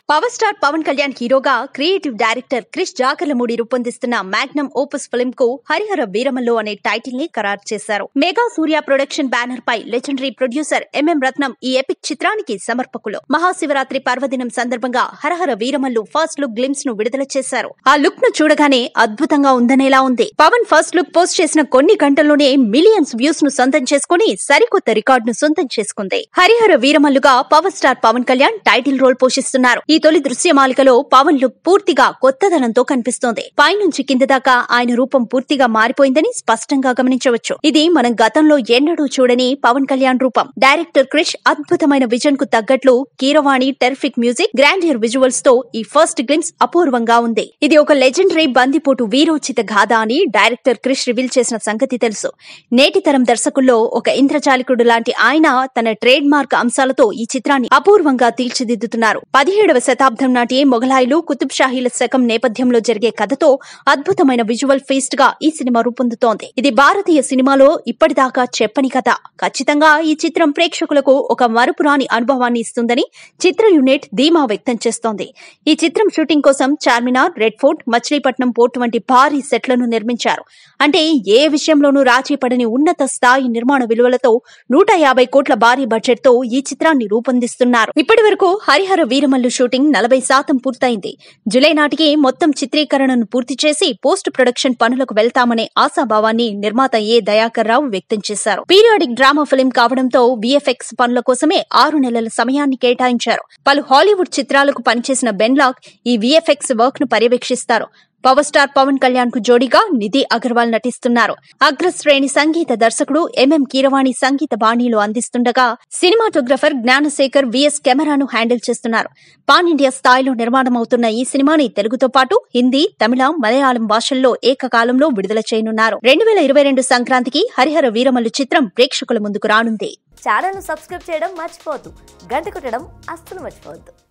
power star Pawan Kalyan హీరోగా creative director Krish Jagarlamudi రూపొందిస్తున్న magnum opus film కు హరిహర వీరమల్లు అనే టైటిల్ ని ఖరారు చేశారు మెగా సూర్య ప్రొడక్షన్ బ్యానర్ పై లెజెండరీ ప్రొడ్యూసర్ ఎంఎం రత్నం ఈ ఎపిక్ చిత్రానికి సమర్పకులు మహాశివరాత్రి పర్వదినం సందర్భంగా Harahara Veeramallu first look glimpse ను విడుదల చేశారు ఆ లుక్ ను చూడగానే అద్భుతంగా ఉందనేలా ఉంది పవన్ ఫస్ట్ లుక్ పోస్ట్ చేసిన కొన్ని గంటల్లోనే మిలియన్స్ వ్యూస్ ను సొంతం చేసుకుని సరికొత్త రికార్డును సొంతం చేసుకుంది హరిహర వీరమల్లుగా power star Pawan Kalyan title role పోషిస్తున్నారు ఈ తొలి దృశ్యమాలికలో పవన్ లుక్ పూర్తిగా కొత్తదనంతో కనిపిస్తోంది పైనుంచి కింద దాకా ఆయన రూపం పూర్తిగా మారిపోయిందని స్పష్టంగా గమనించవచ్చు ఇది మనం గతంలో ఎన్నడూ చూడని పవన్ కళ్యాణ్ రూపం డైరెక్టర్ క్రిష్ అద్భుతమైన విజన్ కు తగ్గట్లు Keeravani terrific music grandeur visuals తో ఈ ఫస్ట్ గ్లిమ్స్ అపూర్వంగా ఉంది ఇది ఒక లెజెండరీ బందిపోటు వీరోచిత గాథ అని డైరెక్టర్ క్రిష్ రివీల్ చేసిన సంగతి తెలుసు నేటి తరం దర్శకుల్లో ఒక ఇంద్రజాలికుడు లాంటి ఆయన తన ట్రేడ్ మార్క్ అంశాలతో ఈ చిత్రాన్ని అపూర్వంగా తీర్చిదిద్దుతున్నారు పదిహేడవ శతాబ్దం నాటి మొఘలాయిలు కుతుబ్ షాహీల శకం నేపథ్యంలో జరిగే కథతో అద్భుతమైన విజువల్ ఫీస్ట్ గా ఈ సినిమా రూపొందుతోంది ఇది భారతీయ సినిమాలో ఇప్పటిదాకా చెప్పని కథ ఖచ్చితంగా ఈ చిత్రం ప్రేక్షకులకు ఒక మరుపురాని అనుభవాన్ని ఇస్తుందని చిత్ర యూనిట్ ధీమా వ్యక్తం చేస్తోంది ఈ చిత్రం షూటింగ్ కోసం Charminar red fort Machilipatnam port వంటి భారీ సెట్లను నిర్మించారు అంటే ఏ విషయంలోనూ రాజీ పడని ఉన్నత స్థాయి నిర్మాణ విలువలతో నూట యాభై కోట్ల భారీ బడ్జెట్ తో ఈ చిత్రాన్ని రూపొందిస్తున్నారు ఇప్పటి వరకు హరిహర వీరమల్లు షూటింగ్ నలభై శాతం పూర్తయింది జులై నాటికి మొత్తం చిత్రీకరణను పూర్తి చేసి పోస్ట్ ప్రొడక్షన్ పనులకు వెళ్తామనే ఆశాభావాన్ని నిర్మాత ఏ దయాకర్ రావు వ్యక్తం చేశారు పీరియాడిక్ డ్రామా ఫిల్మ్ కావడంతో విఎఫ్ఎక్స్ పనుల కోసమే ఆరు నెలల సమయాన్ని కేటాయించారు పలు హాలీవుడ్ చిత్రాలకు పనిచేసిన బెన్లాక్ ఈ విఎఫ్ఎక్స్ వర్క్ ను పర్యవేక్షిస్తారు పవర్ స్టార్ పవన్ కళ్యాణ్ కు జోడీగా నిధి అగర్వాల్ నటిస్తున్నారు అగ్రశ్రేణి సంగీత దర్శకుడు ఎంఎం కీరవాణి సంగీత బాణీలు అందిస్తుండగా సినిమాటోగ్రఫర్ జ్ఞానశేఖర్ విఎస్ కెమెరాను హ్యాండిల్ చేస్తున్నారు పాన్ ఇండియా స్థాయిలో నిర్మాణమవుతున్న ఈ సినిమాని తెలుగుతో పాటు హిందీ తమిళ మలయాళం భాషల్లో ఏకకాలంలో విడుదల చేయనున్నారు రెండు వేల ఇరవై రెండు సంక్రాంతికి హరిహర వీరమల్లు చిత్రం ప్రేక్షకుల ముందుకు రానుంది ఛానల్ను సబ్స్క్రైబ్ చేయడం మర్చిపోవద్దు గంట కొట్టడం అస్సలు మర్చిపోవద్దు